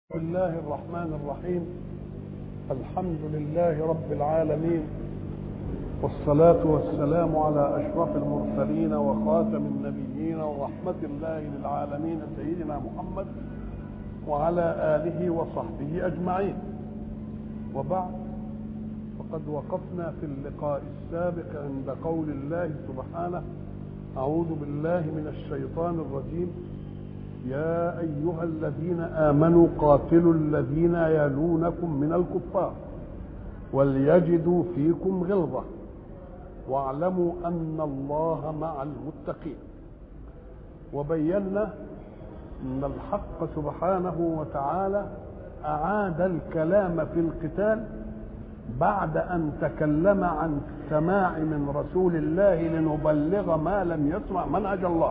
بسم الله الرحمن الرحيم الحمد لله رب العالمين والصلاة والسلام على أشرف المرسلين وخاتم النبيين ورحمة الله للعالمين سيدنا محمد وعلى آله وصحبه أجمعين وبعد فقد وقفنا في اللقاء السابق عند قول الله سبحانه أعوذ بالله من الشيطان الرجيم يا أيها الذين آمنوا قاتلوا الذين يلونكم من الكفار وليجدوا فيكم غلظة واعلموا أن الله مع المتقين وبينا أن الحق سبحانه وتعالى أعاد الكلام في القتال بعد أن تكلم عن السماع من رسول الله لنبلغ ما لم يسمع منهج الله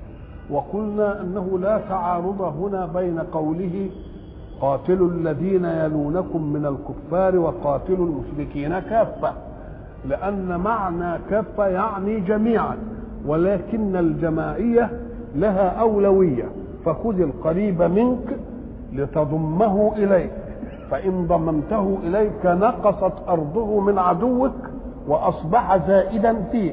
وقلنا انه لا تعارض هنا بين قوله قاتلوا الذين يلونكم من الكفار وقاتلوا المشركين كافه لان معنى كافه يعني جميعا ولكن الجماعيه لها اولويه فخذ القريب منك لتضمه اليك فان ضممته اليك نقصت ارضه من عدوك واصبح زائدا فيك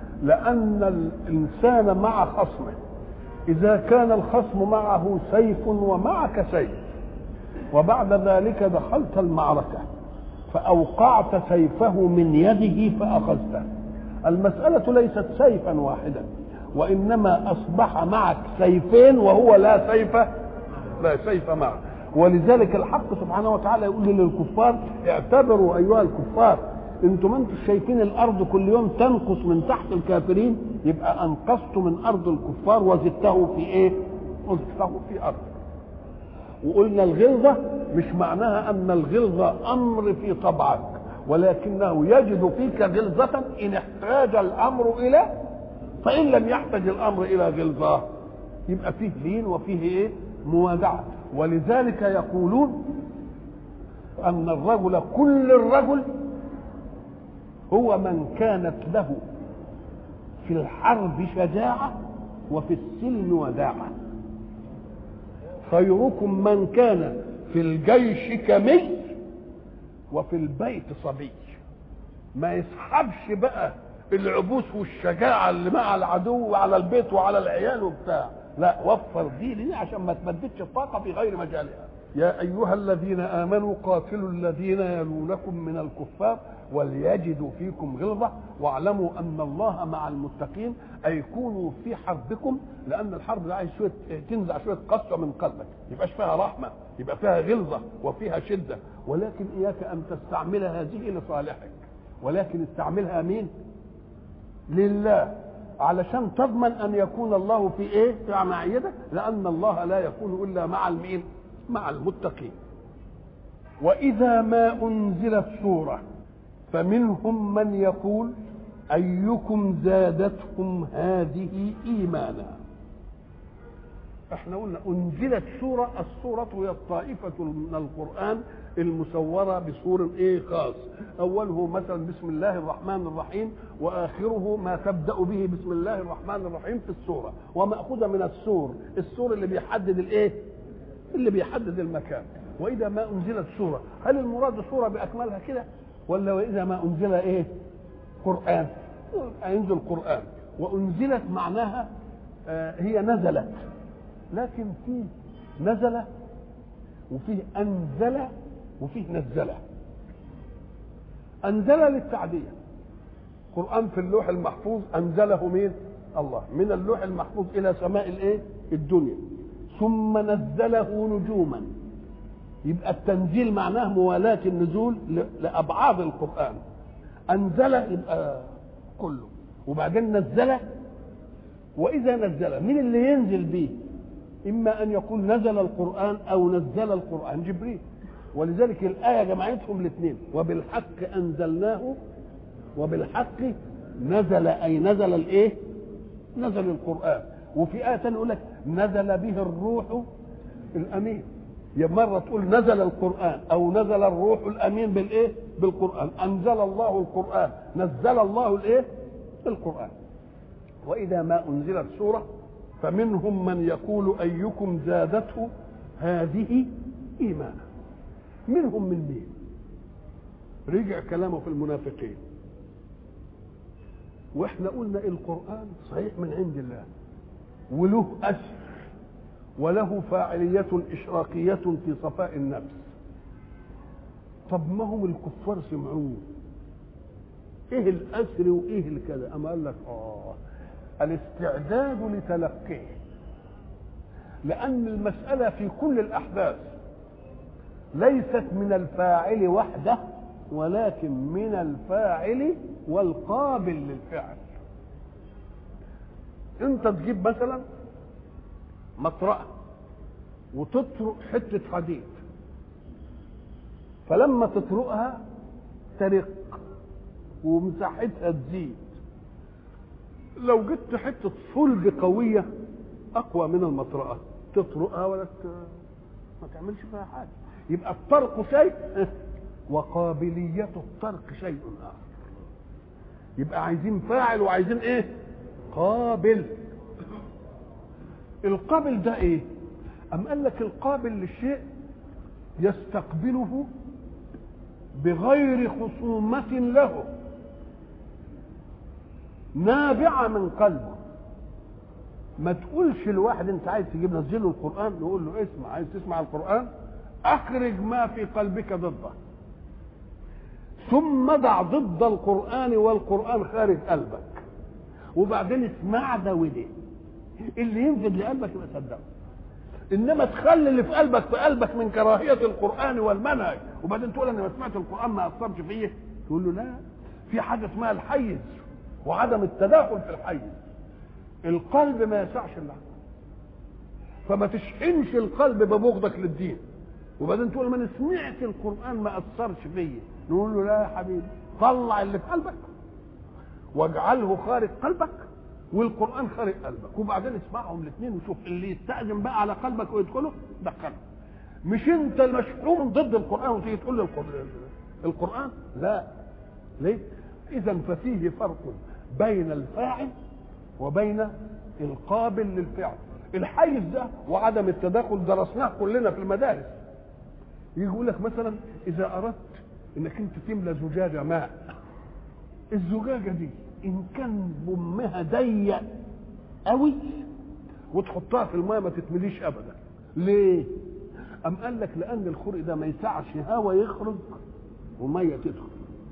لان الانسان مع خصمه إذا كان الخصم معه سيف ومعك سيف وبعد ذلك دخلت المعركة فأوقعت سيفه من يده فأخذته المسألة ليست سيفا واحدا وإنما أصبح معك سيفين وهو لا سيف لا سيف معه ولذلك الحق سبحانه وتعالى يقول للكفار اعتبروا أيها الكفار انتم انتم شايفين الارض كل يوم تنقص من تحت الكافرين يبقى انقصت من ارض الكفار وزدته في ايه وزدته في ارض وقلنا الغلظة مش معناها ان الغلظة امر في طبعك ولكنه يجد فيك غلظة ان احتاج الامر الى فان لم يحتج الامر الى غلظة يبقى فيه لين وفيه ايه موادعة ولذلك يقولون ان الرجل كل الرجل هو من كانت له في الحرب شجاعة وفي السلم وداعة خيركم من كان في الجيش كمي وفي البيت صبي ما يسحبش بقى العبوس والشجاعة اللي مع العدو وعلى البيت وعلى العيال وبتاع لا وفر دي ليه عشان ما تمددش الطاقة في غير مجالها يا أيها الذين آمنوا قاتلوا الذين يلونكم من الكفار وليجدوا فيكم غلظة واعلموا أن الله مع المتقين أي كونوا في حربكم لأن الحرب ده عايز شوية تنزع شوية قسوة من قلبك يبقاش فيها رحمة يبقى فيها غلظة وفيها شدة ولكن إياك أن تستعمل هذه لصالحك ولكن استعملها مين؟ لله علشان تضمن أن يكون الله في إيه؟ في معيتك لأن الله لا يكون إلا مع المين؟ مع المتقين واذا ما انزلت سوره فمنهم من يقول ايكم زادتهم هذه ايمانا احنا قلنا انزلت سوره السوره هي الطائفه من القران المسوره بسور ايه خاص اوله مثلا بسم الله الرحمن الرحيم واخره ما تبدا به بسم الله الرحمن الرحيم في السوره وماخوذه من السور السور اللي بيحدد الايه اللي بيحدد المكان واذا ما انزلت سوره هل المراد سوره باكملها كده ولا واذا ما انزل ايه قران ينزل قران وانزلت معناها آه هي نزلت لكن في نزل وفيه انزل وفيه نزل انزل للتعديه قران في اللوح المحفوظ انزله مين الله من اللوح المحفوظ الى سماء الايه الدنيا ثم نزله نجوما يبقى التنزيل معناه موالاة النزول لأبعاد القرآن أنزل يبقى كله وبعدين نزل وإذا نزل من اللي ينزل به إما أن يقول نزل القرآن أو نزل القرآن جبريل ولذلك الآية جمعتهم الاثنين وبالحق أنزلناه وبالحق نزل أي نزل الإيه؟ نزل القرآن وفي آية ثانية يقول لك نزل به الروح الأمين يا مرة تقول نزل القرآن أو نزل الروح الأمين بالإيه؟ بالقرآن أنزل الله القرآن نزل الله الإيه؟ القرآن وإذا ما أنزلت سورة فمنهم من يقول أيكم زادته هذه ايمانا منهم من مين رجع كلامه في المنافقين واحنا قلنا القران صحيح من عند الله وله اثر وله فاعليه اشراقيه في صفاء النفس طب ما هم الكفار سمعوه ايه الاسر وايه الكذا اما قال لك اه الاستعداد لتلقيه لان المساله في كل الاحداث ليست من الفاعل وحده ولكن من الفاعل والقابل للفعل انت تجيب مثلا مطرقه وتطرق حته حديد فلما تطرقها ترق ومساحتها تزيد لو جبت حته صلب قويه اقوى من المطرقه تطرقها ولا ما تعملش فيها حاجه يبقى الطرق شيء وقابلية الطرق شيء آخر يبقى عايزين فاعل وعايزين ايه قابل القابل ده ايه أم قال لك القابل للشيء يستقبله بغير خصومة له نابعة من قلبه ما تقولش الواحد انت عايز تجيب نزله القرآن نقول له اسمع عايز تسمع القرآن اخرج ما في قلبك ضده ثم ضع ضد القرآن والقرآن خارج قلبك وبعدين اسمع ده وده اللي ينفذ لقلبك يبقى صدقه انما تخلي اللي في قلبك في قلبك من كراهيه القران والمنهج وبعدين تقول انا ما سمعت القران ما اثرش فيه تقول له لا في حاجه اسمها الحيز وعدم التداخل في الحيز القلب ما يسعش الا فما تشحنش القلب ببغضك للدين وبعدين تقول ما انا سمعت القران ما اثرش فيا نقول له لا يا حبيبي طلع اللي في قلبك واجعله خارج قلبك والقران خارج قلبك وبعدين اسمعهم الاثنين وشوف اللي يستأذن بقى على قلبك ويدخله دخله مش انت المشحون ضد القران وتيجي تقول له القران لا ليه اذا ففيه فرق بين الفاعل وبين القابل للفعل الحيز ده وعدم التداخل درسناه كلنا في المدارس يجي يقول لك مثلا اذا اردت انك انت تملى زجاجه ماء الزجاجه دي ان كان بمها ضيق قوي وتحطها في الماء ما تتمليش ابدا ليه ام قال لك لان الخرق ده ما يسعش هواء يخرج وميه تدخل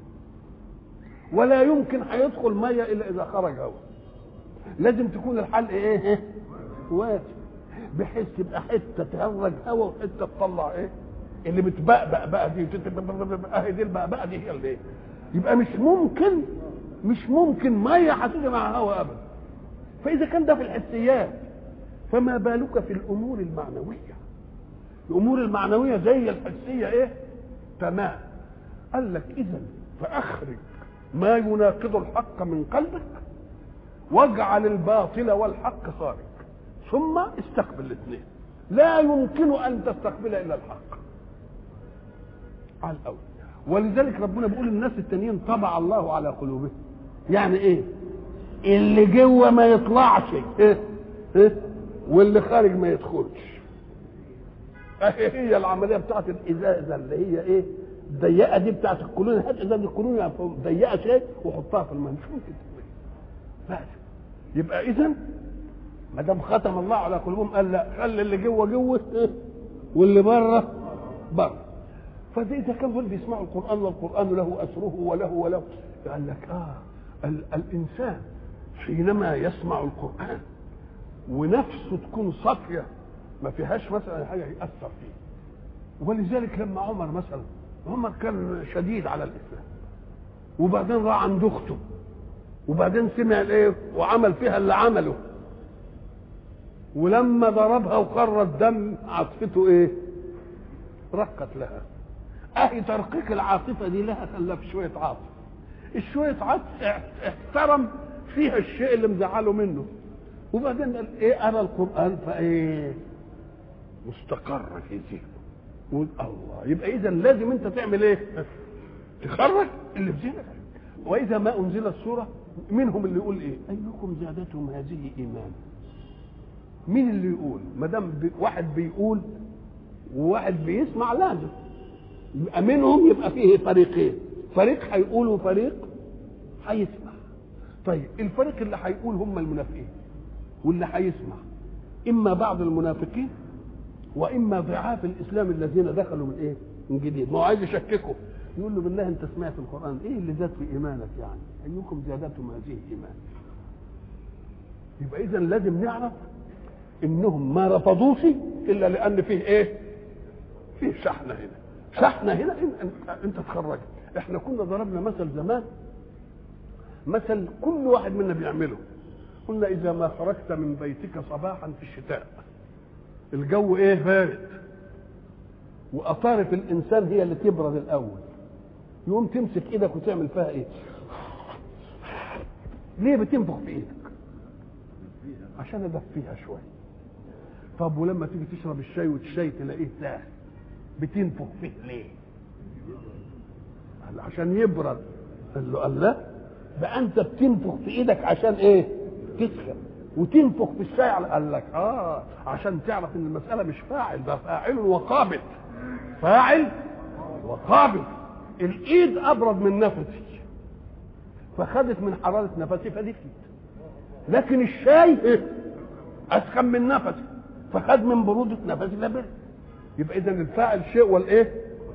ولا يمكن هيدخل ميه الا اذا خرج هواء لازم تكون الحلق ايه واسع بحيث تبقى حته تهرج هواء وحته تطلع ايه اللي بتبقبق بقى دي اهي دي البقبقه دي هي اللي ايه يبقى مش ممكن مش ممكن ميه هتيجي مع هواء ابدا فاذا كان ده في الحسيات فما بالك في الامور المعنويه الامور المعنويه زي الحسيه ايه تمام قال لك اذا فاخرج ما يناقض الحق من قلبك واجعل الباطل والحق خارج ثم استقبل الاثنين لا يمكن ان تستقبل الا الحق على الاول ولذلك ربنا بيقول الناس التانيين طبع الله على قلوبهم يعني ايه اللي جوه ما يطلعش إيه؟ إيه؟ واللي خارج ما يدخلش اهي هي العمليه بتاعت الازازه اللي هي ايه ضيقه دي بتاعت الكولون هات ازازه الكولون ضيقه شيء وحطها في الماء مش ممكن بس يبقى اذا ما دام ختم الله على قلوبهم قال لا خلي اللي جوه جوه إيه؟ واللي بره بره فده اذا كان دول بيسمعوا القران والقران له اثره وله وله قال لك اه ال الانسان حينما يسمع القران ونفسه تكون صافيه ما فيهاش مثلا حاجه ياثر فيه ولذلك لما عمر مثلا عمر كان شديد على الاسلام وبعدين راح عند اخته وبعدين سمع الايه وعمل فيها اللي عمله ولما ضربها وقر الدم عاطفته ايه رقت لها اهي ترقيق العاطفه دي لها خلى في شويه عاطفه الشويه عاطفه احترم فيها الشيء اللي مزعله منه وبعدين قال ايه ارى القران فايه مستقر في ذهنه قول الله يبقى اذا لازم انت تعمل ايه تخرج اللي في ذهنك واذا ما انزلت سوره منهم اللي يقول ايه ايكم زادتهم هذه ايمانا مين اللي يقول ما دام بي واحد بيقول وواحد بيسمع لازم يبقى منهم يبقى فيه فريقين فريق هيقول وفريق هيسمع طيب الفريق اللي هيقول هم المنافقين واللي هيسمع اما بعض المنافقين واما ضعاف الاسلام الذين دخلوا من ايه من جديد ما هو عايز يشككه يقول له بالله انت سمعت القران ايه اللي زاد في ايمانك يعني ايكم زادتهم هذه ايمان يبقى اذا لازم نعرف انهم ما رفضوش الا لان فيه ايه فيه شحنه هنا شحنه هنا إن انت تخرج احنا كنا ضربنا مثل زمان مثل كل واحد منا بيعمله قلنا اذا ما خرجت من بيتك صباحا في الشتاء الجو ايه بارد واطارف الانسان هي اللي تبرد الاول يقوم تمسك ايدك وتعمل فيها ايه ليه بتنفخ في ايدك عشان ادفيها شويه طب ولما تيجي تشرب الشاي والشاي تلاقيه ساخن بتنفخ فيه ليه قال عشان يبرد قال له قال لا بقى انت بتنفخ في ايدك عشان ايه تسخن وتنفخ في الشاي قال لك اه عشان تعرف ان المساله مش فاعل ده فاعل وقابل فاعل وقابل الايد ابرد من نفسي فخدت من حراره نفسي فدفت لكن الشاي إيه؟ اسخن من نفسي فخد من بروده نفسي فبرد يبقى اذا الفاعل شيء والايه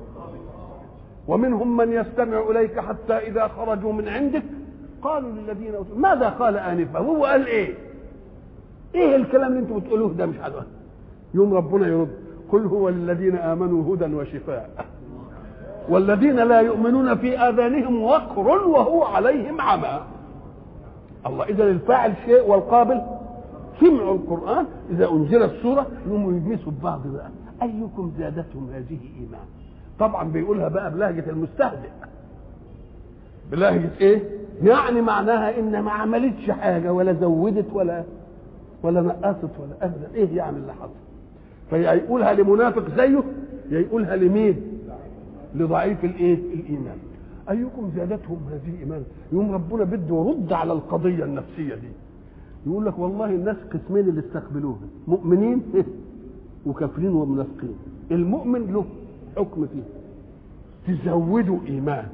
ومنهم من يستمع اليك حتى اذا خرجوا من عندك قالوا للذين أوتوا ماذا قال انفا هو قال ايه ايه الكلام اللي انتم بتقولوه ده مش عارف يوم ربنا يرد قل هو للذين امنوا هدى وشفاء والذين لا يؤمنون في اذانهم وقر وهو عليهم عمى الله اذا الفاعل شيء والقابل سمعوا القران اذا انزلت سوره يقوموا يلمسوا ببعض بقى ايكم زادتهم هذه ايمان طبعا بيقولها بقى بلهجه المستهزئ بلهجه ايه يعني معناها ان ما عملتش حاجه ولا زودت ولا ولا نقصت ولا ابدا ايه يعني اللي حصل فيا يقولها لمنافق زيه يا يقولها لمين لضعيف الايه الايمان ايكم زادتهم هذه ايمان يوم ربنا بده يرد على القضيه النفسيه دي يقول لك والله الناس قسمين اللي استقبلوها مؤمنين وكافرين ومنافقين المؤمن له حكم فيه تزودوا ايمان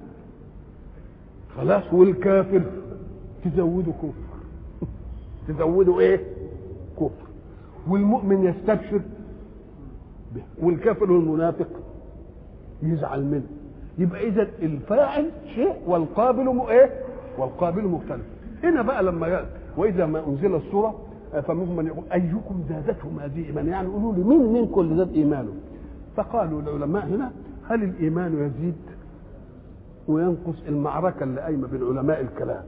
خلاص والكافر تزودوا كفر تزودوا ايه كفر والمؤمن يستبشر به والكافر والمنافق يزعل منه يبقى اذا الفاعل شيء والقابل م... ايه والقابل مختلف هنا بقى لما قال واذا ما انزل السوره فمنهم من يقول ايكم زادتهم هذه ايمانا يعني قولوا لي مين منكم اللي زاد ايمانه فقالوا العلماء هنا هل الايمان يزيد وينقص المعركه اللي قايمه بين علماء الكلام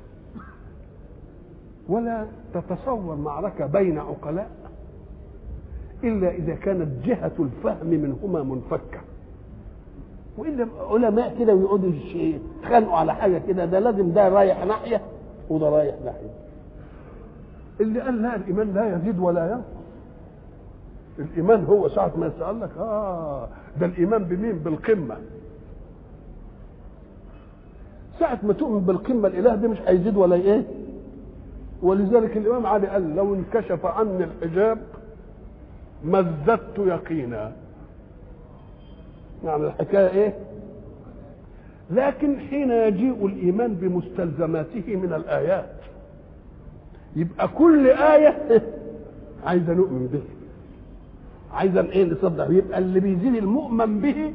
ولا تتصور معركه بين عقلاء الا اذا كانت جهه الفهم منهما منفكه والا علماء كده ويقعدوا يتخانقوا على حاجه كده ده لازم ده رايح ناحيه وده رايح ناحيه اللي قال لا الايمان لا يزيد ولا ينقص الايمان هو ساعه ما يسال لك اه ده الايمان بمين بالقمه ساعة ما تؤمن بالقمة الإله دي مش هيزيد ولا إيه؟ ولذلك الإمام علي قال لو انكشف عني الحجاب ما ازددت يقينا. يعني الحكاية إيه؟ لكن حين يجيء الإيمان بمستلزماته من الآيات يبقى كل آية عايزة نؤمن به عايزة إيه نصدق يبقى اللي بيزيد المؤمن به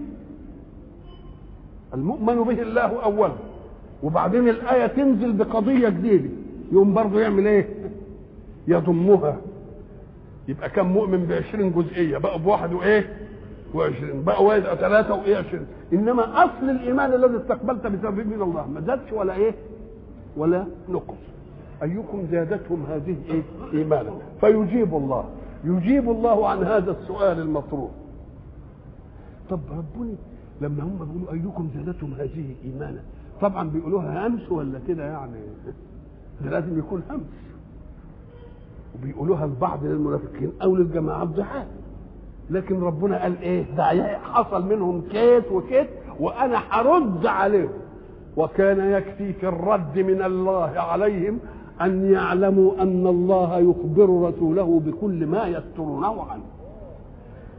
المؤمن به الله أولا وبعدين الآية تنزل بقضية جديدة يقوم برضه يعمل إيه؟ يضمها يبقى كم مؤمن بعشرين جزئية بقى بواحد وإيه؟ وعشرين بقى واحد ثلاثة وإيه عشرين إنما أصل الإيمان الذي استقبلت بسببه من الله ما زادش ولا إيه؟ ولا نقص أيكم زادتهم هذه إيه؟ إيمانا فيجيب الله يجيب الله عن هذا السؤال المطروح طب ربنا لما هم بيقولوا أيكم زادتهم هذه إيمانا طبعا بيقولوها همس ولا كده يعني ده لازم يكون همس وبيقولوها البعض للمنافقين او للجماعات ضحاك لكن ربنا قال ايه ده حصل منهم كيت وكيت وانا هرد عليهم وكان يكفي في الرد من الله عليهم ان يعلموا ان الله يخبر رسوله بكل ما يسترونه عنه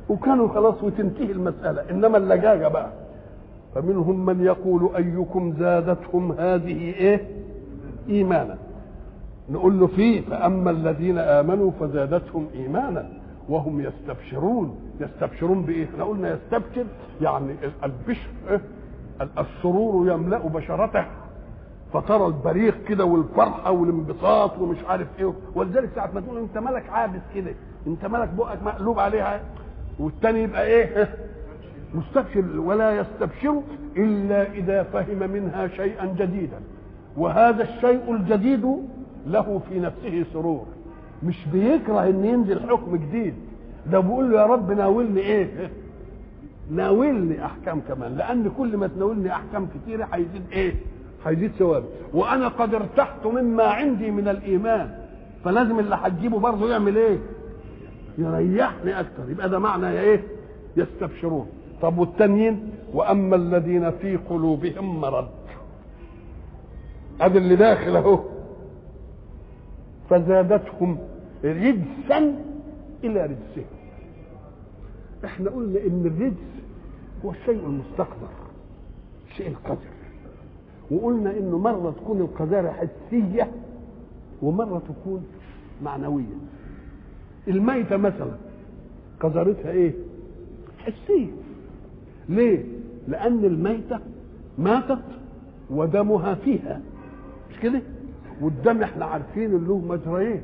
وكانوا خلاص وتنتهي المساله انما اللجاجه بقى فمنهم من يقول ايكم زادتهم هذه ايه ايمانا نقول له فيه فاما الذين امنوا فزادتهم ايمانا وهم يستبشرون يستبشرون بايه احنا قلنا يستبشر يعني البشر إيه؟ السرور يملا بشرته فترى البريق كده والفرحه والانبساط ومش عارف ايه ولذلك ساعه ما تقول انت مالك عابس كده انت مالك بقك مقلوب عليها والتاني يبقى ايه مستبشر ولا يستبشر الا اذا فهم منها شيئا جديدا وهذا الشيء الجديد له في نفسه سرور مش بيكره ان ينزل حكم جديد ده بيقول له يا رب ناولني ايه ناولني احكام كمان لان كل ما تناولني احكام كتيره هيزيد ايه هيزيد ثوابي وانا قد ارتحت مما عندي من الايمان فلازم اللي هتجيبه برضه يعمل ايه يريحني اكتر يبقى ده معنى ايه يستبشرون طب والتانيين واما الذين في قلوبهم مرض ادي اللي داخل اهو فزادتهم رجسا الى رجسهم احنا قلنا ان الرجس هو الشيء المستقدر الشيء القدر وقلنا انه مره تكون القذاره حسيه ومره تكون معنويه الميته مثلا قذارتها ايه حسيه ليه لان الميته ماتت ودمها فيها مش كده والدم احنا عارفين اللي له مجريين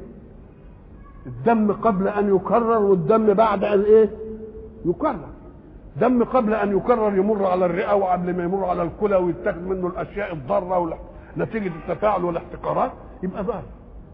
الدم قبل ان يكرر والدم بعد ان ايه يكرر دم قبل ان يكرر يمر على الرئه وقبل ما يمر على الكلى ويتاخد منه الاشياء الضاره نتيجه التفاعل والاحتقارات يبقى ضار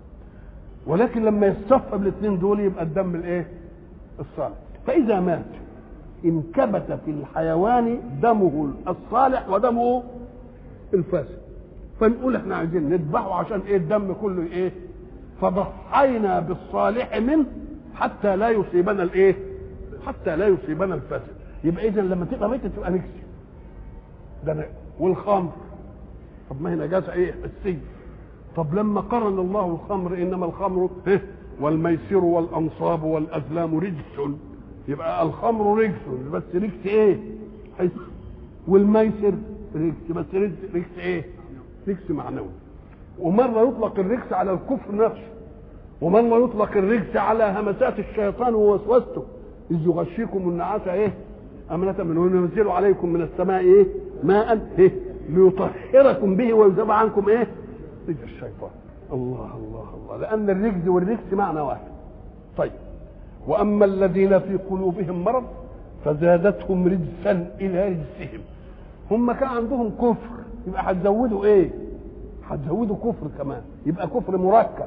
ولكن لما يصطفى بالاثنين دول يبقى الدم الايه الصالح فاذا مات انكبت في الحيوان دمه الصالح ودمه الفاسد فنقول احنا عايزين نذبحه عشان ايه الدم كله ايه فضحينا بالصالح منه حتى لا يصيبنا الايه حتى لا يصيبنا الفاسد يبقى اذا لما تبقى ميتة تبقى نكسي ده أنا. والخمر طب ما هي نجاسة ايه السي طب لما قرن الله الخمر انما الخمر إيه؟ والميسر والانصاب والازلام رجس يبقى الخمر رجس بس رجس ايه حس والميسر رجس بس رجس, رجس ايه رجس معنوي ومرة يطلق الرجس على الكفر نفسه ومرة يطلق الرجس على همسات الشيطان ووسوسته إذ يغشيكم النعاس إيه أمنة من وينزل عليكم من السماء إيه ماء إيه ليطهركم به ويذهب عنكم إيه رجس الشيطان الله الله الله لأن الرجز والرجس معنى واحد طيب وأما الذين في قلوبهم مرض فزادتهم رجسا إلى رجسهم هم كان عندهم كفر يبقى هتزودوا ايه هتزودوا كفر كمان يبقى كفر مركب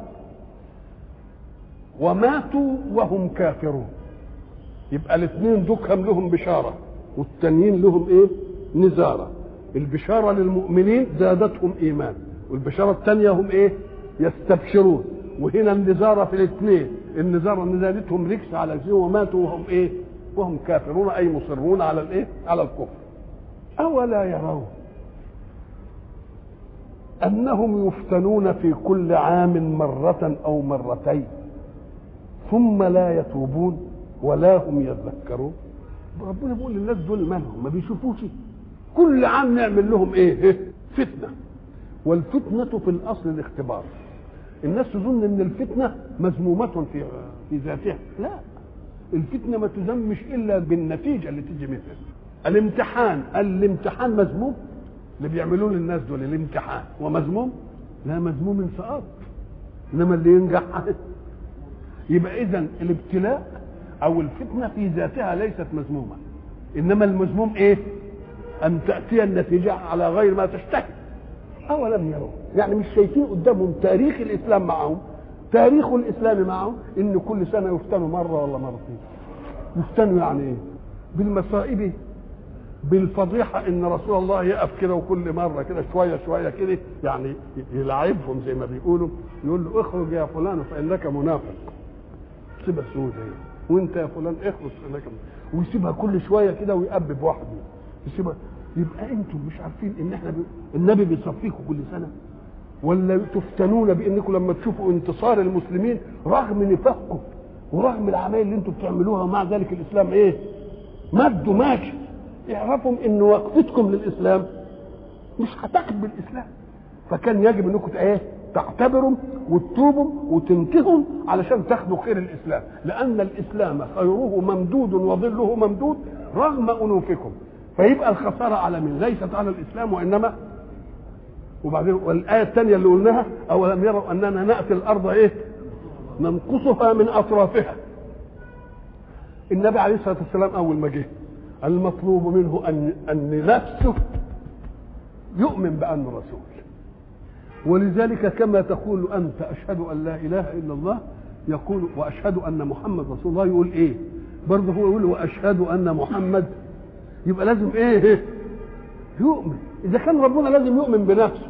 وماتوا وهم كافرون يبقى الاثنين دكهم لهم بشاره والتانيين لهم ايه نزاره البشاره للمؤمنين زادتهم ايمان والبشاره الثانيه هم ايه يستبشرون وهنا النزاره في الاثنين النزاره ان زادتهم ركس على الجن وماتوا وهم ايه وهم كافرون اي مصرون على الايه على الكفر اولا يرون انهم يفتنون في كل عام مره او مرتين ثم لا يتوبون ولا هم يذكرون ربنا بيقول للناس دول مالهم ما بيشوفوش كل عام نعمل لهم ايه فتنه والفتنه في الاصل الاختبار الناس تظن ان الفتنه مذمومه في في ذاتها لا الفتنه ما تذمش الا بالنتيجه اللي تيجي منها الامتحان الامتحان مذموم اللي بيعملوه للناس دول الامتحان هو مذموم لا مذموم انسقاط انما اللي ينجح يبقى اذا الابتلاء او الفتنه في ذاتها ليست مذمومه انما المذموم ايه ان تاتي النتيجه على غير ما تشتهي اولم يروا يعني مش شايفين قدامهم تاريخ الاسلام معهم تاريخ الاسلام معهم ان كل سنه يفتنوا مره ولا مرتين يفتنوا يعني ايه بالمصائب بالفضيحه ان رسول الله يقف كده وكل مره كده شويه شويه كده يعني يلعبهم زي ما بيقولوا يقول له اخرج يا فلان فانك منافق سيبها سودة وانت يا فلان اخرج فانك ويسيبها كل شويه كده ويأبب واحد يسيبها يبقى انتم مش عارفين ان احنا بي... النبي بيصفيكم كل سنه ولا تفتنون بانكم لما تشوفوا انتصار المسلمين رغم نفاقكم ورغم العمايل اللي انتم بتعملوها ومع ذلك الاسلام ايه مدوا ماشي اعرفوا ان وقفتكم للاسلام مش هتقبل الاسلام فكان يجب انكم ايه تعتبروا وتتوبوا وتنتهوا علشان تاخدوا خير الاسلام لان الاسلام خيره ممدود وظله ممدود رغم انوفكم فيبقى الخساره على من ليست على الاسلام وانما وبعدين والايه الثانيه اللي قلناها اولم يروا اننا ناتي الارض ايه ننقصها من اطرافها النبي عليه الصلاه والسلام اول ما جه المطلوب منه ان ان نفسه يؤمن بانه رسول ولذلك كما تقول انت اشهد ان لا اله الا الله يقول واشهد ان محمد رسول الله يقول ايه برضه هو يقول واشهد ان محمد يبقى لازم ايه يؤمن اذا كان ربنا لازم يؤمن بنفسه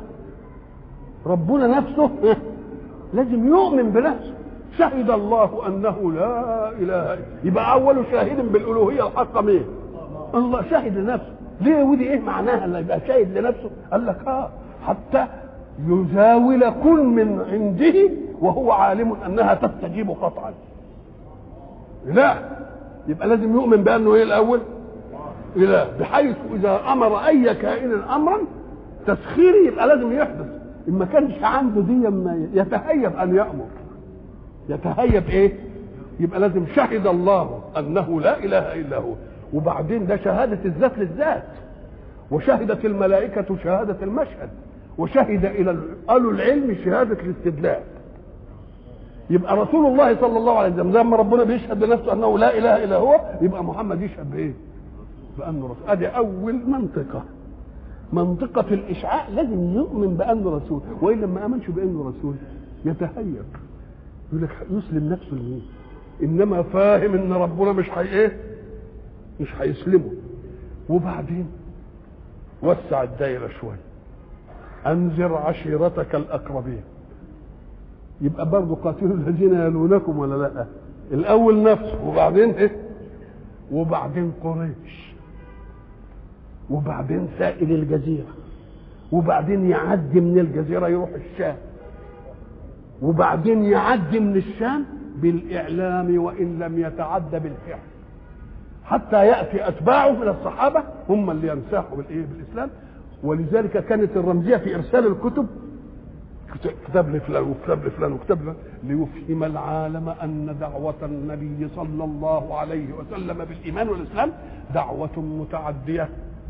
ربنا نفسه لازم يؤمن بنفسه شهد الله انه لا اله الا يبقى اول شاهد بالالوهيه الحقه مين الله شهد لنفسه ليه ودي ايه معناها اللي يبقى شاهد لنفسه قال لك اه حتى يزاول كل من عنده وهو عالم انها تستجيب قطعا لا يبقى لازم يؤمن بانه ايه الاول اله بحيث اذا امر اي كائن امرا تسخيري يبقى لازم يحدث ان ما كانش عنده دي ما يتهيب ان يامر يتهيب ايه يبقى لازم شهد الله انه لا اله الا هو وبعدين ده شهاده الذات للذات وشهدت الملائكه شهاده المشهد وشهد الى قالوا العلم شهاده الاستدلال يبقى رسول الله صلى الله عليه وسلم لما ربنا بيشهد لنفسه انه لا اله الا هو يبقى محمد يشهد بايه؟ بانه رسول ادي اول منطقه منطقه الاشعاع لازم يؤمن بانه رسول والا ما امنش بانه رسول يتهيب يقول لك يسلم نفسه لمين؟ انما فاهم ان ربنا مش هي ايه؟ مش هيسلمه وبعدين وسع الدايره شويه انذر عشيرتك الاقربين يبقى برضه قاتلوا الذين يلونكم ولا لا الاول نفسه وبعدين ايه وبعدين قريش وبعدين سائل الجزيره وبعدين يعدي من الجزيره يروح الشام وبعدين يعدي من الشام بالاعلام وان لم يتعد بالفعل حتى ياتي اتباعه من الصحابه هم اللي ينساحوا بالايه بالاسلام ولذلك كانت الرمزيه في ارسال الكتب كتاب لفلان وكتاب لفلان وكتاب لفلان ليفهم العالم ان دعوه النبي صلى الله عليه وسلم بالايمان والاسلام دعوه متعديه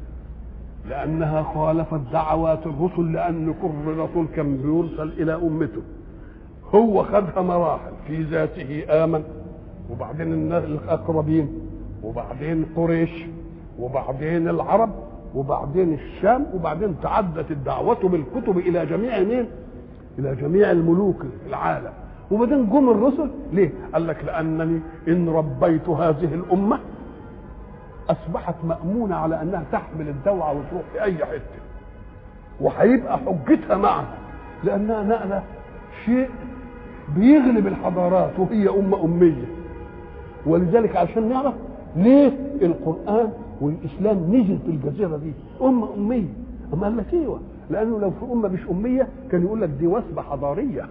لانها خالفت دعوات الرسل لان كل رسول كان بيرسل الى امته هو خدها مراحل في ذاته امن وبعدين الناس الاقربين وبعدين قريش وبعدين العرب وبعدين الشام وبعدين تعدت الدعوة بالكتب إلى جميع مين؟ إلى جميع الملوك العالم وبعدين جم الرسل ليه؟ قال لك لأنني إن ربيت هذه الأمة أصبحت مأمونة على أنها تحمل الدوعة وتروح في أي حتة وهيبقى حجتها معها لأنها نقلة شيء بيغلب الحضارات وهي أمة أمية ولذلك عشان نعرف ليه القرآن والاسلام نزل في الجزيره دي امه اميه اما قال لك ايوه لانه لو في امه مش اميه كان يقول لك دي وثبه حضاريه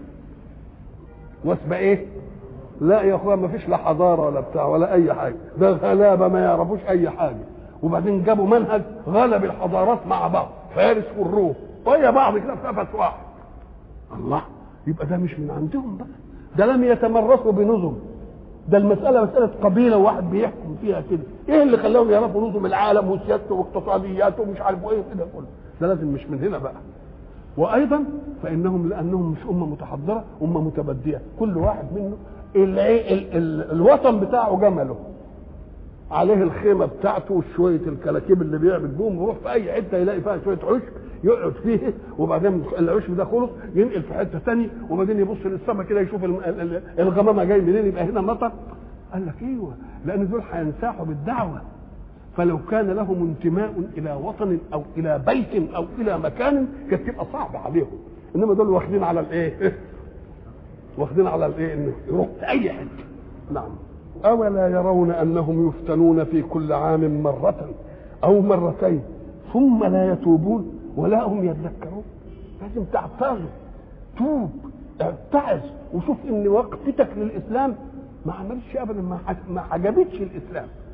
وثبه ايه لا يا اخوان ما فيش لا حضاره ولا بتاع ولا اي حاجه ده غلابه ما يعرفوش اي حاجه وبعدين جابوا منهج غلب الحضارات مع بعض فارس والروم وهي بعض كده في نفس واحد الله يبقى ده مش من عندهم بقى ده لم يتمرسوا بنظم ده المسألة مسألة قبيلة واحد بيحكم فيها كده، إيه اللي خلاهم يعرفوا نظم العالم وسياسته واقتصادياته ومش عارف إيه كده كله، ده لازم مش من هنا بقى. وأيضا فإنهم لأنهم مش أمة متحضرة، أمة متبدية، كل واحد منه العي... ال... ال... الوطن بتاعه جمله. عليه الخيمة بتاعته وشوية الكلاكيب اللي بيعمل بهم يروح في أي حتة يلاقي فيها شوية عشب يقعد فيه وبعدين العشب ده خلص ينقل في حتة ثانية وبعدين يبص للسماء كده يشوف الغمامة جاي منين يبقى هنا مطر قال لك ايوه لأن دول هينساحوا بالدعوة فلو كان لهم انتماء إلى وطن أو إلى بيت أو إلى مكان كانت تبقى صعبة عليهم إنما دول واخدين على الإيه؟ واخدين على الإيه؟ إنه يروح في أي حتة نعم أولا يرون أنهم يفتنون في كل عام مرة أو مرتين ثم لا يتوبون ولا هم يذكرون لازم تعتذر توب اتعظ وشوف ان وقفتك للاسلام ما عملش ابدا ما عجبتش الاسلام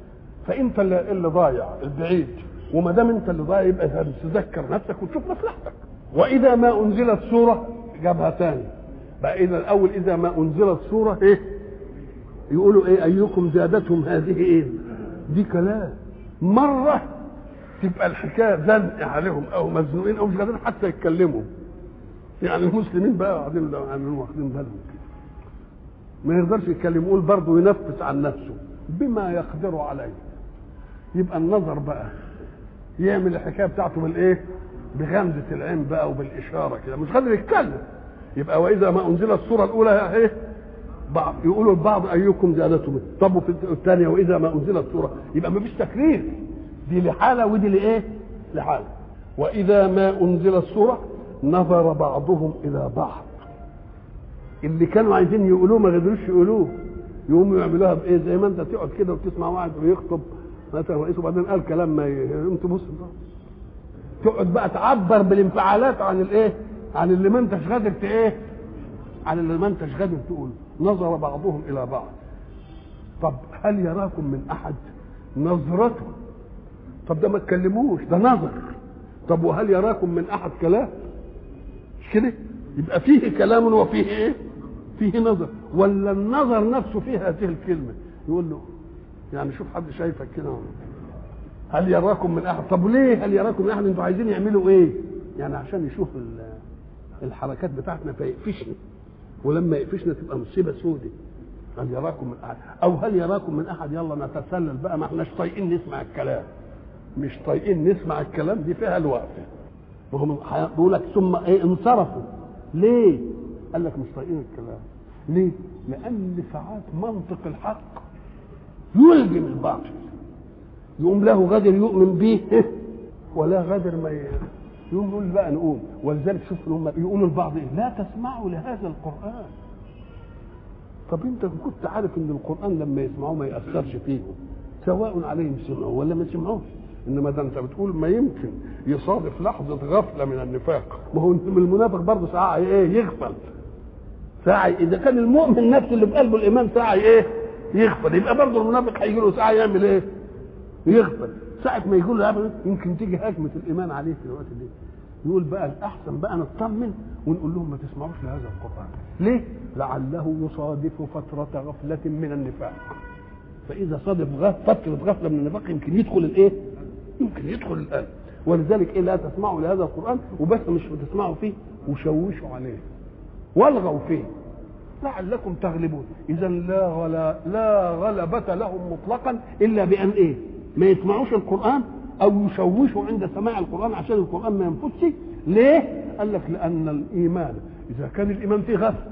فانت اللي, اللي ضايع البعيد وما دام انت اللي ضايع يبقى تذكر نفسك وتشوف مصلحتك واذا ما انزلت سوره جابها تاني بقى اذا الاول اذا ما انزلت سوره ايه يقولوا ايه ايكم زادتهم هذه ايه دي كلام مره تبقى الحكايه زنق عليهم او مزنوقين او مش قادرين حتى يتكلموا يعني المسلمين بقى قاعدين واخدين بالهم كده ما يقدرش يتكلم يقول برضه ينفس عن نفسه بما يقدر عليه يبقى النظر بقى يعمل الحكايه بتاعته بالايه؟ بغمزه العين بقى وبالاشاره كده مش قادر يتكلم يبقى واذا ما انزلت السوره الاولى ايه؟ بعض يقولوا البعض ايكم زادته طب وفي الثانيه واذا ما انزلت سوره يبقى ما فيش تكرير دي لحاله ودي لايه؟ لحاله واذا ما انزلت سوره نظر بعضهم الى بعض اللي كانوا عايزين يقولوه ما قدروش يقولوه يقوموا يعملوها بايه زي ما انت تقعد كده وتسمع واحد ويخطب مثلا رئيس وبعدين قال كلام ما قمت بص تقعد بقى تعبر بالانفعالات عن الايه عن اللي ما انتش قادر ايه عن اللي ما انتش قادر تقول نظر بعضهم الى بعض طب هل يراكم من احد نظرته طب ده ما تكلموش ده نظر طب وهل يراكم من احد كلام مش كده يبقى فيه كلام وفيه ايه فيه نظر ولا النظر نفسه فيه هذه الكلمه يقول له يعني شوف حد شايفك كده هل يراكم من احد طب ليه هل يراكم من احد انتوا عايزين يعملوا ايه يعني عشان يشوف الحركات بتاعتنا فيقفشنا ولما يقفشنا تبقى مصيبه سودة هل يراكم من احد او هل يراكم من احد يلا نتسلل بقى ما احناش طايقين نسمع الكلام مش طايقين نسمع الكلام دي فيها الوقفه وهم بيقول لك ثم ايه انصرفوا ليه؟ قال لك مش طايقين الكلام ليه؟ لأن ساعات منطق الحق يلجم الباطل يقوم له غدر يؤمن به ولا غدر ما ي... يقوم يقول بقى نقوم ولذلك شوف هم يقولوا لبعض إيه؟ لا تسمعوا لهذا القرآن طب انت كنت عارف ان القرآن لما يسمعوه ما يأثرش فيهم سواء عليهم سمعوا ولا ما سمعوش انما ده انت بتقول ما يمكن يصادف لحظه غفله من النفاق ما هو المنافق برضه ساعه ايه يغفل ساعه اذا كان المؤمن نفسه اللي في قلبه الايمان ساعه ايه يغفل يبقى برضه المنافق هيجي له ساعه يعمل ايه يغفل ساعه ما يقول له يمكن تيجي هجمه الايمان عليه في الوقت ده يقول بقى الاحسن بقى نطمن ونقول لهم ما تسمعوش لهذا القران ليه لعله يصادف فتره غفله من النفاق فاذا صادف فتره غفله من النفاق يمكن يدخل الايه يمكن يدخل القلب ولذلك ايه لا تسمعوا لهذا القران وبس مش بتسمعوا فيه وشوشوا عليه والغوا فيه لعلكم تغلبون اذا لا غلا لا غلبة لهم مطلقا الا بان ايه ما يسمعوش القران او يشوشوا عند سماع القران عشان القران ما ينفذش ليه قال لك لان الايمان اذا كان الايمان فيه غفله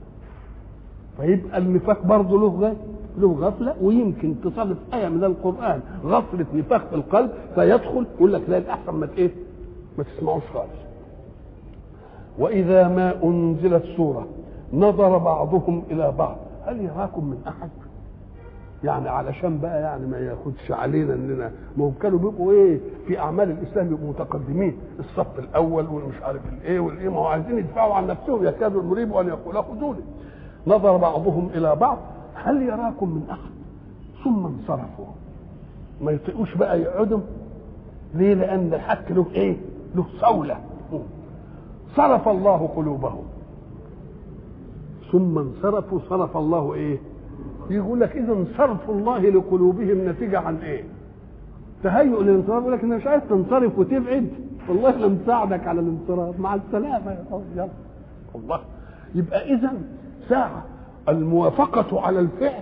فيبقى النفاق برضه له غايه له غفله ويمكن تصادف ايه من القران غفله نفاق في القلب فيدخل يقول لك لا الاحسن ما ايه ما تسمعوش خالص واذا ما انزلت سوره نظر بعضهم الى بعض هل يراكم من احد يعني علشان بقى يعني ما ياخدش علينا اننا ما هم كانوا بيبقوا ايه في اعمال الاسلام يبقوا متقدمين الصف الاول والمش عارف الايه والايه ما هو عايزين يدفعوا عن نفسهم يكاد المريب ان يقول خذوني نظر بعضهم الى بعض هل يراكم من احد ثم انصرفوا ما يطيقوش بقى يقعدوا ليه لان الحق له ايه له صوله صرف الله قلوبهم ثم انصرفوا صرف الله ايه يقول لك اذا صرف الله لقلوبهم نتيجه عن ايه تهيؤ للانصراف يقول لك انا مش عايز تنصرف وتبعد والله لم تساعدك على الانصراف مع السلامه يا يلا الله يبقى اذا ساعه الموافقه على الفعل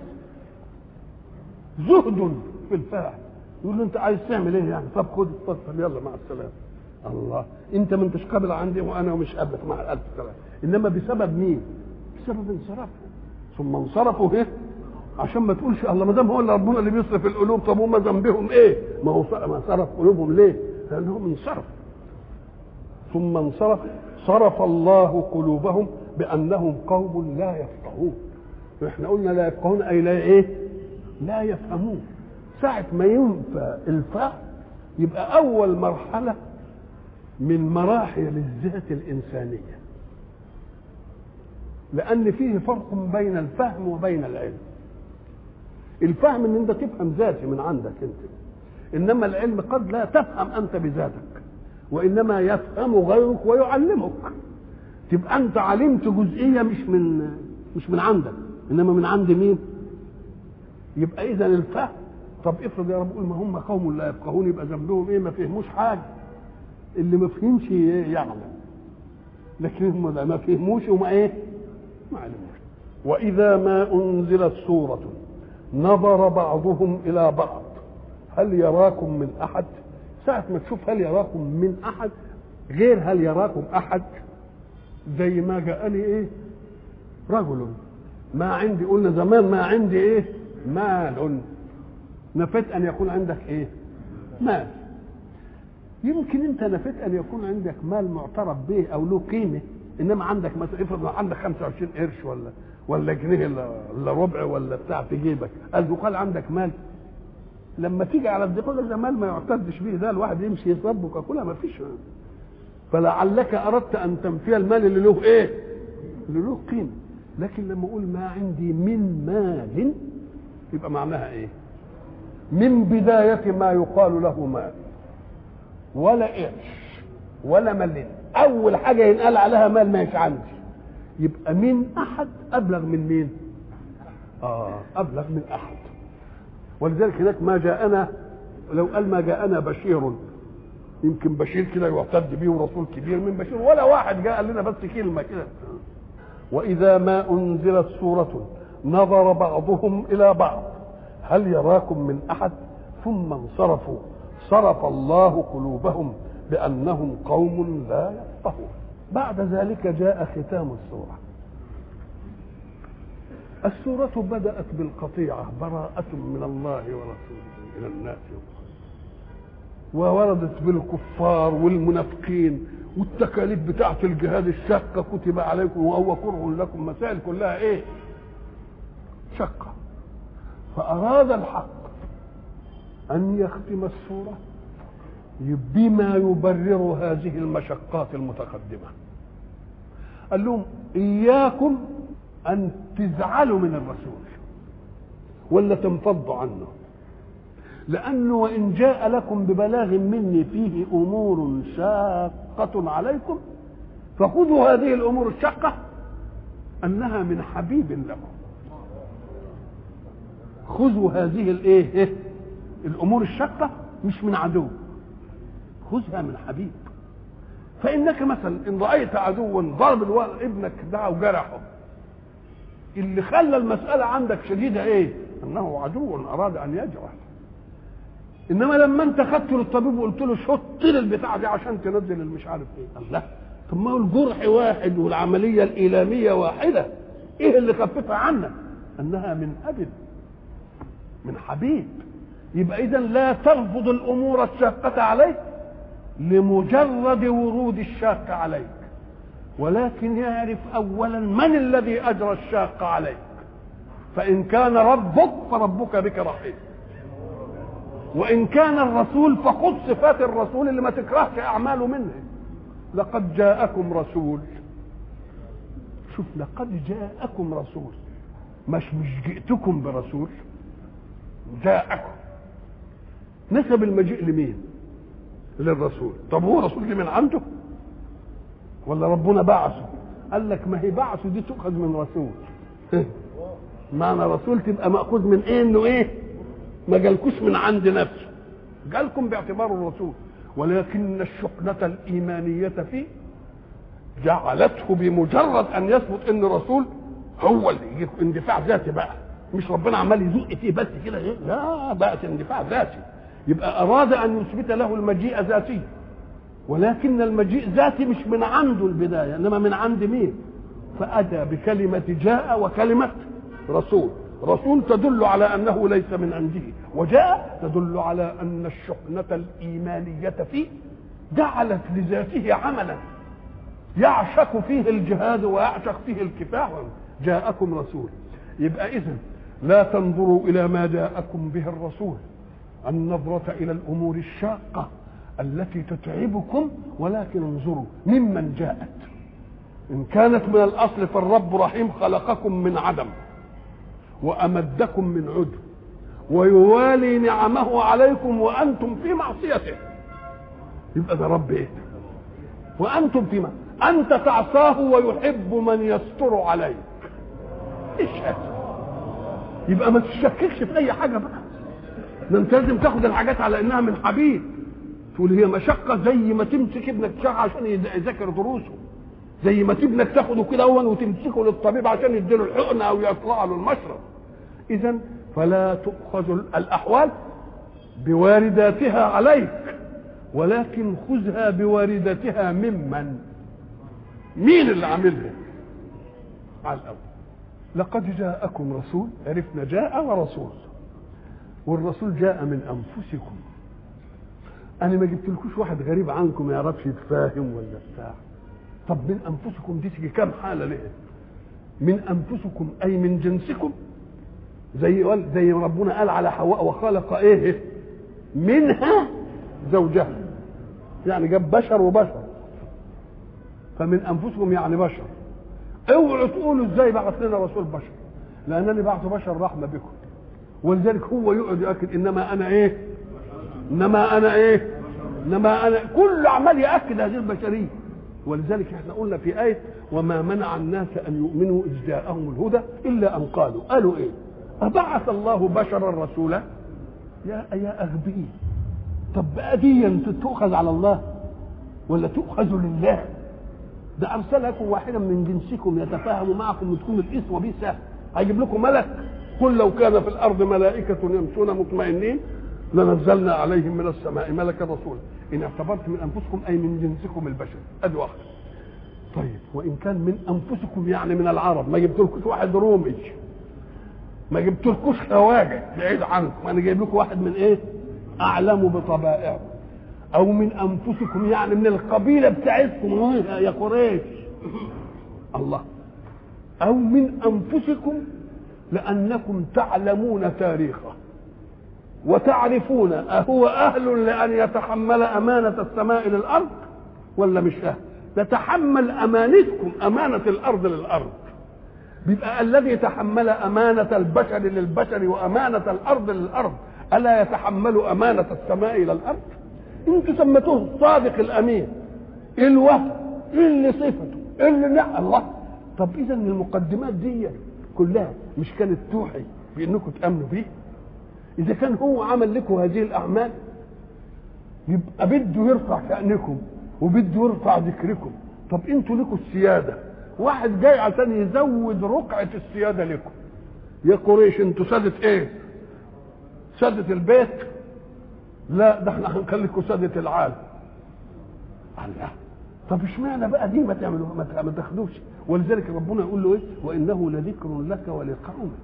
زهد في الفعل يقول له انت عايز تعمل ايه يعني طب خد اتفضل يلا مع السلامه الله انت ما انتش قابل عندي وانا مش قابلك مع الف سلامه انما بسبب مين بسبب انصرافه ثم انصرفوا ايه عشان ما تقولش الله ما دام هو اللي ربنا اللي بيصرف القلوب طب هم ذنبهم ايه؟ ما هو ما صرف قلوبهم ليه؟ لانهم انصرفوا ثم انصرف صرف الله قلوبهم بانهم قوم لا يفقهون احنا قلنا لا يفقهون اي لا ايه؟ لا يفهمون ساعة ما ينفى الفهم يبقى أول مرحلة من مراحل الذات الإنسانية لأن فيه فرق بين الفهم وبين العلم الفهم ان انت تفهم ذاتي من عندك انت انما العلم قد لا تفهم انت بذاتك وانما يفهم غيرك ويعلمك تبقى انت علمت جزئيه مش من مش من عندك انما من عند مين يبقى اذا الفهم طب افرض يا رب قول ما هم قوم لا يفقهون يبقى ذنبهم ايه ما فهموش حاجه اللي ما فهمش يعلم لكن هم ما فهموش وما ايه ما علموش واذا ما انزلت سوره نظر بعضهم الى بعض هل يراكم من احد ساعه ما تشوف هل يراكم من احد غير هل يراكم احد زي ما جاءني ايه رجل ما عندي قلنا زمان ما عندي ايه مال نفيت ان يكون عندك ايه مال يمكن انت نفيت ان يكون عندك مال معترف به او له قيمه انما عندك مثلا افرض عندك 25 قرش ولا ولا جنيه ولا ربع ولا بتاع في جيبك قال وقال عندك مال لما تيجي على الدقيقه ده مال ما يعتدش به ده الواحد يمشي يصرف وكلها ما فيش فلعلك اردت ان تنفي المال اللي له ايه؟ اللي له قيمه لكن لما اقول ما عندي من مال يبقى معناها ايه؟ من بداية ما يقال له مال ولا قرش ولا ملين أول حاجة ينقال عليها مال ما عندي يبقى من أحد أبلغ من مين؟ آه أبلغ من أحد ولذلك هناك ما جاءنا لو قال ما جاءنا بشير يمكن بشير كده يعتد به ورسول كبير من بشير ولا واحد جاء قال لنا بس كلمه كده واذا ما انزلت سوره نظر بعضهم الى بعض هل يراكم من احد ثم انصرفوا صرف الله قلوبهم بانهم قوم لا يفقهون بعد ذلك جاء ختام السوره السورة بدأت بالقطيعة براءة من الله ورسوله إلى الناس ووردت بالكفار والمنافقين والتكاليف بتاعة الجهاد الشاقة كتب عليكم وهو كره لكم مسائل كلها ايه؟ شقة فأراد الحق أن يختم السورة بما يبرر هذه المشقات المتقدمة قال لهم إياكم أن تزعلوا من الرسول ولا تنفضوا عنه لأنه وإن جاء لكم ببلاغ مني فيه أمور شاقة عليكم فخذوا هذه الأمور الشاقة أنها من حبيب لكم خذوا هذه الايه الامور الشاقه مش من عدو خذها من حبيب فانك مثلا ان رايت عدوا ضرب ابنك ده وجرحه اللي خلى المساله عندك شديده ايه انه عدو اراد ان يجرح انما لما انت خدت للطبيب وقلت له شط لي البتاع دي عشان تنزل المش عارف ايه الله طب ما هو الجرح واحد والعمليه الايلاميه واحده ايه اللي خففها عنك انها من ابد من حبيب يبقى اذا لا ترفض الامور الشاقه عليك لمجرد ورود الشاق عليك ولكن يعرف اولا من الذي اجرى الشاق عليك فان كان ربك فربك بك رحيم وان كان الرسول فخذ صفات الرسول اللي ما تكرهش اعماله منه لقد جاءكم رسول شوف لقد جاءكم رسول مش مش جئتكم برسول جاءكم نسب المجيء لمين للرسول طب هو رسول دي من عنده ولا ربنا بعثه قال لك ما هي بعثه دي تؤخذ من رسول معنى رسول تبقى مأخوذ من ايه انه ايه ما جالكوش من عند نفسه جالكم باعتباره الرسول ولكن الشحنة الإيمانية فيه جعلته بمجرد أن يثبت أن الرسول هو اللي يجيب اندفاع ذاتي بقى مش ربنا عمال يزق فيه بس كده إيه؟ لا بقت اندفاع ذاتي يبقى أراد أن يثبت له المجيء ذاتي ولكن المجيء ذاتي مش من عنده البداية إنما من عند مين فأتى بكلمة جاء وكلمة رسول رسول تدل على أنه ليس من عنده وجاء تدل على أن الشحنة الإيمانية فيه جعلت لذاته عملا يعشق فيه الجهاد ويعشق فيه الكفاح جاءكم رسول يبقى إذن لا تنظروا إلى ما جاءكم به الرسول النظرة إلى الأمور الشاقة التي تتعبكم ولكن انظروا ممن جاءت إن كانت من الأصل فالرب رحيم خلقكم من عدم وأمدكم من عدو ويوالي نعمه عليكم وانتم في معصيته يبقى ده رب ايه وانتم في معصيته انت تعصاه ويحب من يستر عليك ايش هذا يبقى ما تشككش في اي حاجه بقى ده انت لازم تاخد الحاجات على انها من حبيب تقول هي مشقه زي ما تمسك ابنك تشغل عشان يذاكر دروسه زي ما تبنك تاخده كده اول وتمسكه للطبيب عشان يديله الحقن او يطلع له المشرب اذا فلا تؤخذ الاحوال بوارداتها عليك ولكن خذها بواردتها ممن مين اللي عاملها على الاول لقد جاءكم رسول عرفنا جاء ورسول والرسول جاء من انفسكم انا ما جبتلكوش واحد غريب عنكم ما يعرفش يتفاهم ولا بتاع طب من انفسكم دي تيجي كام حاله ليه من انفسكم اي من جنسكم زي زي ربنا قال على حواء وخلق ايه منها زوجها يعني جاب بشر وبشر فمن انفسكم يعني بشر اوعوا تقولوا ازاي بعث لنا رسول بشر لانني بعث بشر رحمه بكم ولذلك هو يقعد ياكد انما انا ايه انما انا ايه انما انا كل عمال ياكد هذه البشريه ولذلك احنا قلنا في ايه وما منع الناس ان يؤمنوا اذ جاءهم الهدى الا ان قالوا قالوا ايه ابعث الله بشرا رسولا يا يا اغبياء طب بقى دي تؤخذ على الله ولا تؤخذ لله ده ارسلكم واحدا من جنسكم يتفاهم معكم وتكون الاسوه به سهل هيجيب لكم ملك قل لو كان في الارض ملائكه يمشون مطمئنين لنزلنا عليهم من السماء ملكا رسولا ان اعتبرت من انفسكم اي من جنسكم البشر ادي واحده طيب وان كان من انفسكم يعني من العرب ما جبتلكوش واحد رومي ما جبتلكوش خواجه بعيد عنكم انا جايب لكم واحد من ايه اعلم بطبائعكم او من انفسكم يعني من القبيله بتاعتكم يا قريش الله او من انفسكم لانكم تعلمون تاريخه وتعرفون أهو أهل لأن يتحمل أمانة السماء للأرض ولا مش أهل تتحمل أمانتكم أمانة الأرض للأرض بيبقى الذي تحمل أمانة البشر للبشر وأمانة الأرض للأرض ألا يتحمل أمانة السماء إلى الأرض انتوا سميتوه الصادق الأمين إيه الوهم إيه اللي صفته إيه اللي نعم الله طب إذا المقدمات دي كلها مش كانت توحي بأنكم تأمنوا بيه إذا كان هو عمل لكم هذه الأعمال يبقى بده يرفع شأنكم وبده يرفع ذكركم طب انتوا لكم السيادة واحد جاي عشان يزود رقعة السيادة لكم يا قريش انتوا سادة ايه سادة البيت لا ده احنا هنخليكم سادة العالم الله طب اشمعنى بقى دي ما تعملوها ما تاخدوش ولذلك ربنا يقول له ايه وانه لذكر لك ولقومك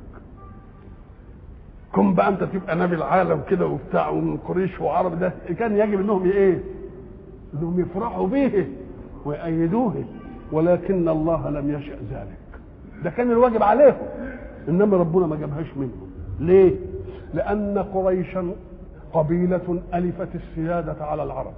كن بقى انت تبقى نبي العالم كده وبتاع ومن قريش وعرب ده كان يجب انهم ايه؟ انهم يفرحوا به ويأيدوه ولكن الله لم يشأ ذلك ده كان الواجب عليهم انما ربنا ما جابهاش منهم ليه؟ لأن قريشا قبيلة ألفت السيادة على العرب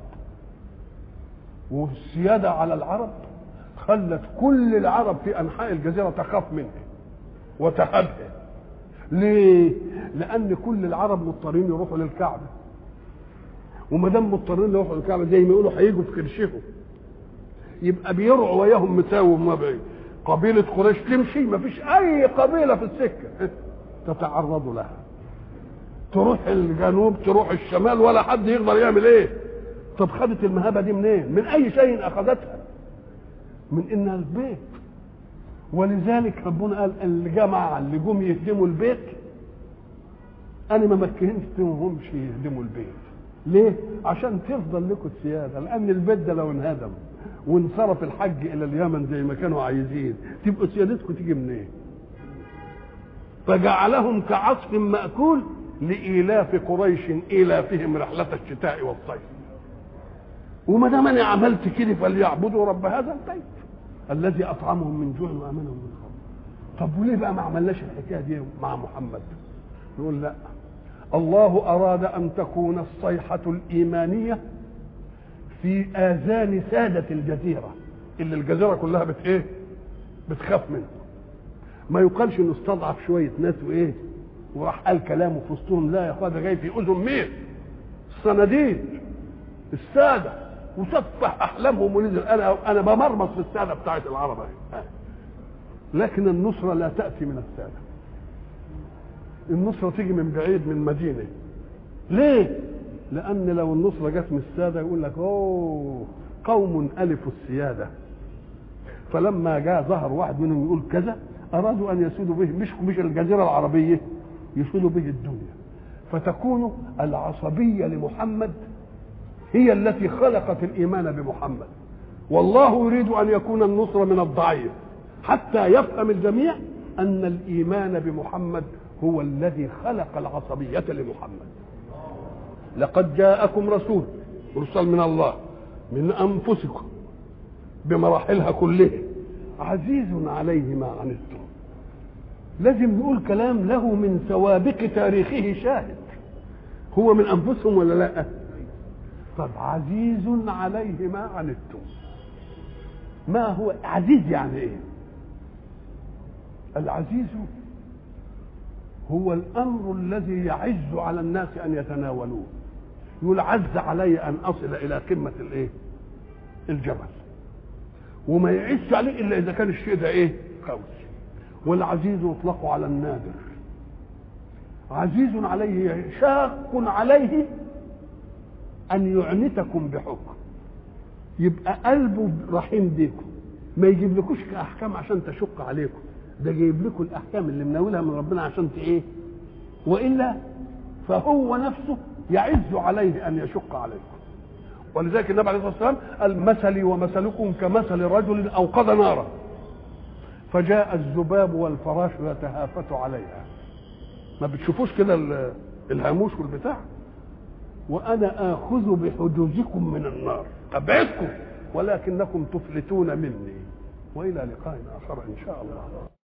والسيادة على العرب خلت كل العرب في أنحاء الجزيرة تخاف منه وتهبه ليه؟ لأن كل العرب مضطرين يروحوا للكعبة وما دام مضطرين يروحوا للكعبة زي ما يقولوا هيجوا في كرشهم يبقى بيرعوا وياهم مساوم ما بعيد قبيلة قريش تمشي ما فيش أي قبيلة في السكة تتعرضوا لها تروح الجنوب تروح الشمال ولا حد يقدر يعمل ايه طب خدت المهابة دي منين من أي شيء أخذتها من إنها البيت ولذلك ربنا قال الجماعة اللي جم يهدموا البيت أنا ما مكنتهمش يهدموا البيت ليه؟ عشان تفضل لكم السيادة لأن البيت ده لو انهدم وانصرف الحج إلى اليمن زي ما كانوا عايزين تبقوا سيادتكم تيجي منين؟ إيه؟ فجعلهم كعصف مأكول لإيلاف قريش إيلافهم رحلة الشتاء والصيف وما دام أنا عملت كده فليعبدوا رب هذا البيت الذي اطعمهم من جوع وامنهم من خوف طب وليه بقى ما عملناش الحكايه دي مع محمد نقول لا الله اراد ان تكون الصيحه الايمانيه في اذان ساده الجزيره اللي الجزيره كلها بت ايه بتخاف منه ما يقالش انه استضعف شويه ناس وايه وراح قال كلامه في وسطهم لا يا اخويا ده جاي في اذن مين؟ الصناديد الساده وسفح احلامهم ونزل انا انا بمرمط في الساده بتاعت العرب اهي لكن النصره لا تاتي من الساده النصره تيجي من بعيد من مدينه ليه؟ لان لو النصره جت من الساده يقول لك اوه قوم الفوا السياده فلما جاء ظهر واحد منهم يقول كذا ارادوا ان يسودوا به مش مش الجزيره العربيه يسودوا به الدنيا فتكون العصبيه لمحمد هي التي خلقت الايمان بمحمد والله يريد ان يكون النصر من الضعيف حتى يفهم الجميع ان الايمان بمحمد هو الذي خلق العصبيه لمحمد لقد جاءكم رسول مرسل من الله من انفسكم بمراحلها كلها عزيز عليه ما عنتم لازم نقول كلام له من سوابق تاريخه شاهد هو من انفسهم ولا لا طب عزيز عليه ما عنتم ما هو عزيز يعني ايه العزيز هو الامر الذي يعز على الناس ان يتناولوه يقول عز علي ان اصل الى قمه الايه الجبل وما يعز عليه الا اذا كان الشيء ده ايه قوي والعزيز يطلق على النادر عزيز عليه شاق عليه ان يعنتكم بحكم يبقى قلبه رحيم بيكم ما يجيب لكوش احكام عشان تشق عليكم ده جايب لكم الاحكام اللي مناولها من ربنا عشان ايه والا فهو نفسه يعز عليه ان يشق عليكم ولذلك النبي عليه الصلاه والسلام قال مثلي ومثلكم كمثل رجل اوقد نارا فجاء الذباب والفراش يتهافت عليها ما بتشوفوش كده الهاموش والبتاع وانا اخذ بحجوزكم من النار ابعدكم ولكنكم تفلتون مني والى لقاء اخر ان شاء الله